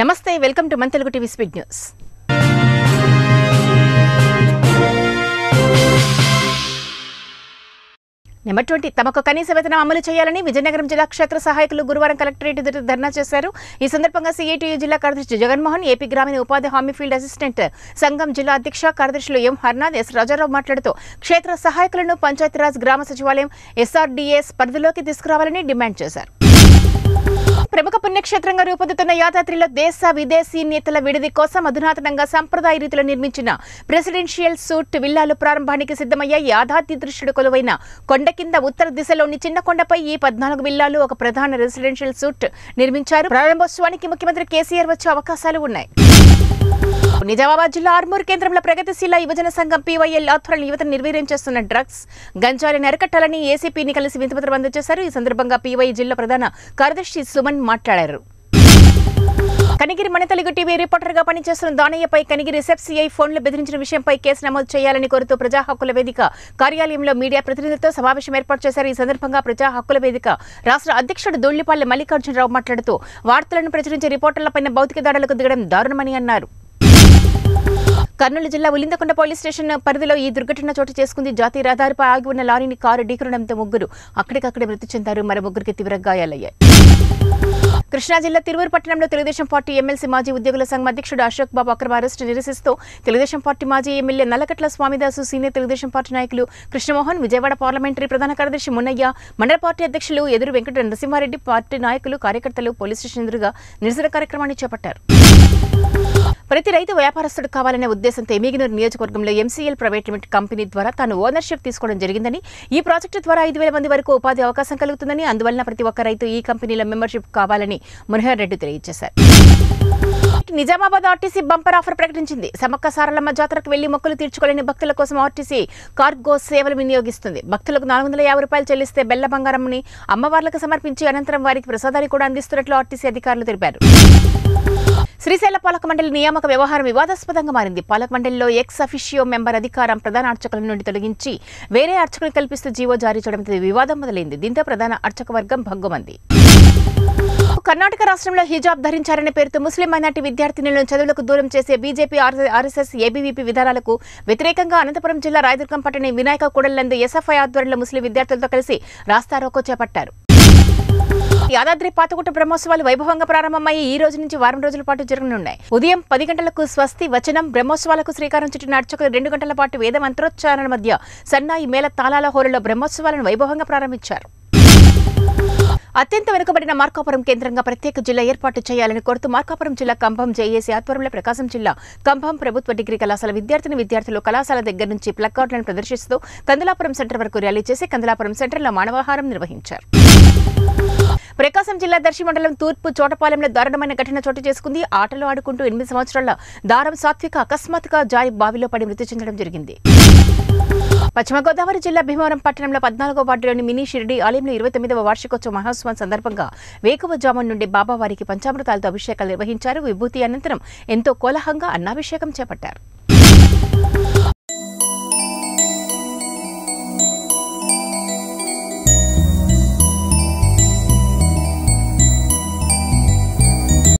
నమస్తే welcome to మన Telugu TV speed news number twenty తమకు కనీస వేతనం అమలు చేయాలని విజయనగరం జిల్లా క్షేత్ర సహాయకులు గురువారం కలెక్టరేట్ ఎదుట ధర్నా చేశారు ఈ సందర్భంగా సీఐటియు జిల్లా కార్యదర్శి జగన్మోహన్ ఏపీ గ్రామీణ ఉపాధి హామీ ఫీల్డ్ అసిస్టెంట్ సంఘం జిల్లా అధ్యక్ష కార్యదర్శులు ఎం హర్నాథ్ ఎస్ రాజారావు మాట్లాడుతూ క్షేత్ర సహాయకులను పంచాయతీరాజ్ గ్రామ సచివాలయం ఎస్ఆర్డీఎస్ పరిధిలోకి తీసుకురావాలని డిమాండ్ చేశారు ప్రముఖ పుణ్యక్షేత్రంగా రూపొందుతున్న యాదాద్రిలో దేశ విదేశీ నేతల విడిది కోసం అధునాతనంగా సంప్రదాయ రీతిలో నిర్మించిన ప్రెసిడెన్షియల్ సూట్ విల్లాలు ప్రారంభానికి సిద్ధమయ్యాయి యాదాద్రి దృష్టిడు కొలువైన కొండ కింద ఉత్తర దిశలోని చిన్న కొండపై ఈ పద్నాలుగు విల్లాలు ఒక ప్రధాన రెసిడెన్షియల్ సూట్ నిర్మించారు ప్రారంభోత్సవానికి ముఖ్యమంత్రి కేసీఆర్ వచ్చే అవకాశాలు ఉన్నాయి నిజామాబాద్ జిల్లా ఆర్మూర్ కేంద్రంలో ప్రగతిశీల యువజన సంఘం పీవైఎల్ ఆధ్వర్యంలో యువతను నిర్వీర్యం చేస్తున్న డ్రగ్స్ గంజాయిని అరికట్టాలని ఏసీపీని కలిసి వింతపత్రం అందజేశారు ఈ సందర్భంగా పీవై జిల్లా ప్రధాన కార్యదర్శి సుమన్ మాట్లాడారు కనిగిరి మణితలుగు టీవీ రిపోర్టర్ గా పనిచేస్తున్న దానయ్యపై కనిగిరి రిసెప్సీఐ ఫోన్లు బెదిరించిన విషయంపై కేసు నమోదు చేయాలని కోరుతూ ప్రజా హక్కుల వేదిక కార్యాలయంలో మీడియా ప్రతినిధులతో సమావేశం ఏర్పాటు చేశారు ఈ సందర్భంగా ప్రజా హక్కుల వేదిక రాష్ట్ర అధ్యక్షుడు దొళ్లిపల్లి మల్లికార్జునరావు మాట్లాడుతూ వార్తలను ప్రచురించే రిపోర్టర్లపై భౌతిక దాడులకు దిగడం దారుణమని అన్నారు కర్నూలు జిల్లా ఉలిందకొండ పోలీస్ స్టేషన్ పరిధిలో ఈ దుర్ఘటన చోటు చేసుకుంది జాతీయ రహదారిపై ఆగి ఉన్న లారీని కారు ఢీకొనడంతో ముగ్గురు అక్కడికక్కడే మృతి చెందారు మరో ముగ్గురికి తీవ్ర గాయాలయ్యాయి కృష్ణా జిల్లా తిరువురు పట్టణంలో తెలుగుదేశం పార్టీ ఎమ్మెల్సీ మాజీ ఉద్యోగుల సంఘం అధ్యక్షుడు అశోక్ బాబు అక్రమ అరెస్టు నిరసిస్తూ తెలుగుదేశం పార్టీ మాజీ MLA Nallakatla Swamidasu senior Telugu Desam party నాయకులు కృష్ణమోహన్ విజయవాడ పార్లమెంటరీ ప్రధాన కార్యదర్శి మున్నయ్య మండల పార్టీ అధ్యక్షులు ఎదురు వెంకట నరసింహారెడ్డి పార్టీ నాయకులు కార్యకర్తలు పోలీస్ స్టేషన్ ఎదురుగా నిరసన కార్యక్రమాన్ని చేపట్టారు ప్రతి రైతు వ్యాపారస్తుడు కావాలనే ఉద్దేశంతో ఎమిగినూరు నియోజకవర్గంలో ఎంసీఎల్ ప్రైవేట్ లిమిటెడ్ కంపెనీ ద్వారా తాను ఓనర్షిప్ తీసుకోవడం జరిగిందని ఈ ప్రాజెక్టు ద్వారా ఐదు వేల మంది వరకు ఉపాధి అవకాశం కలుగుతుందని అందువలన ప్రతి ఒక్క రైతు ఈ కంపెనీలో మెంబర్షిప్ కావాలని మునహర్ రెడ్డి తెలియజేశారు నిజామాబాద్ ఆర్టీసీ బంపర్ ఆఫర్ ప్రకటించింది సమ్మక్క సారలమ్మ జాతరకు వెళ్లి మొక్కులు తీర్చుకోలేని భక్తుల కోసం ఆర్టీసీ కార్గో సేవలు వినియోగిస్తుంది భక్తులకు నాలుగు వందల యాభై రూపాయలు చెల్లిస్తే బెల్ల బంగారంని అమ్మవార్లకు సమర్పించి అనంతరం వారికి ప్రసాదాన్ని కూడా అందిస్తున్నట్లు ఆర్టీసీ అధికారులు తెలిపారు శ్రీశైల పాలక మండలి నియామక వ్యవహారం వివాదాస్పదంగా మారింది పాలక మండలిలో ఎక్స్ అఫిషియో మెంబర్ అధికారం ప్రధాన అర్చకుల నుండి తొలగించి వేరే అర్చకులు కల్పిస్తూ జీవో జారీ చేయడంతో వివాదం మొదలైంది దీంతో ప్రధాన అర్చక వర్గం భగ్గుమంది కర్ణాటక రాష్ట్రంలో హిజాబ్ ధరించారనే పేరుతో ముస్లిం మైనార్టీ విద్యార్థినులను చదువులకు దూరం చేసే బీజేపీ ఆర్ఎస్ఎస్ ఏబీవీపీ విధానాలకు వ్యతిరేకంగా అనంతపురం జిల్లా రాయదుర్గం పట్టణ వినాయక కూడలందు ఎస్ఎఫ్ఐ ఆధ్వర్యంలో ముస్లిం విద్యార్థులతో కలిసి రాస్తారోకో చేపట్టారు యాదాద్రి పాతగుట్ట బ్రహ్మోత్సవాలు వైభవంగా ప్రారంభమయ్యి ఈ రోజు నుంచి వారం రోజుల పాటు జరగనున్నాయి ఉదయం పది గంటలకు స్వస్తి వచనం బ్రహ్మోత్సవాలకు శ్రీకారం చుట్టిన అర్చకులు రెండు గంటల పాటు వేద మంత్రోచ్చారణ మధ్య సన్నాయి మేళ తాళాల హోరులో బ్రహ్మోత్సవాలను వైభవంగా ప్రారంభించారు అత్యంత వెనుకబడిన మార్కాపురం కేంద్రంగా ప్రత్యేక జిల్లా ఏర్పాటు చేయాలని కోరుతూ మార్కాపురం జిల్లా కంభం జేఏసీ ఆధ్వర్యంలో ప్రకాశం జిల్లా కంభం ప్రభుత్వ డిగ్రీ కళాశాల విద్యార్థిని విద్యార్థులు కళాశాల దగ్గర నుంచి ప్లకార్డులను ప్రదర్శిస్తూ కందలాపురం సెంటర్ వరకు ర్యాలీ చేసి కందలాపురం సెంటర్లో మానవాహారం నిర్వహించారు ప్రకాశం జిల్లా దర్శి మండలం తూర్పు చోటపాలెంలో దారుణమైన ఘటన చోటు చేసుకుంది ఆటలు ఆడుకుంటూ ఎనిమిది సంవత్సరాల దారం సాత్విక అకస్మాత్తుగా జారి బావిలో పడి మృతి చెందడం జరిగింది పశ్చిమ గోదావరి జిల్లా భీమవరం పట్టణంలో పద్నాలుగో వార్డులోని మినీ షిరిడి ఆలయంలో ఇరవై తొమ్మిదవ వార్షికోత్సవ మహోత్సవం సందర్భంగా వేకువజామున్ నుండి బాబావారికి పంచామృతాలతో అభిషేకాలు నిర్వహించారు విభూతి అనంతరం ఎంతో కోలాహంగా అన్నాభిషేకం చేపట్టారు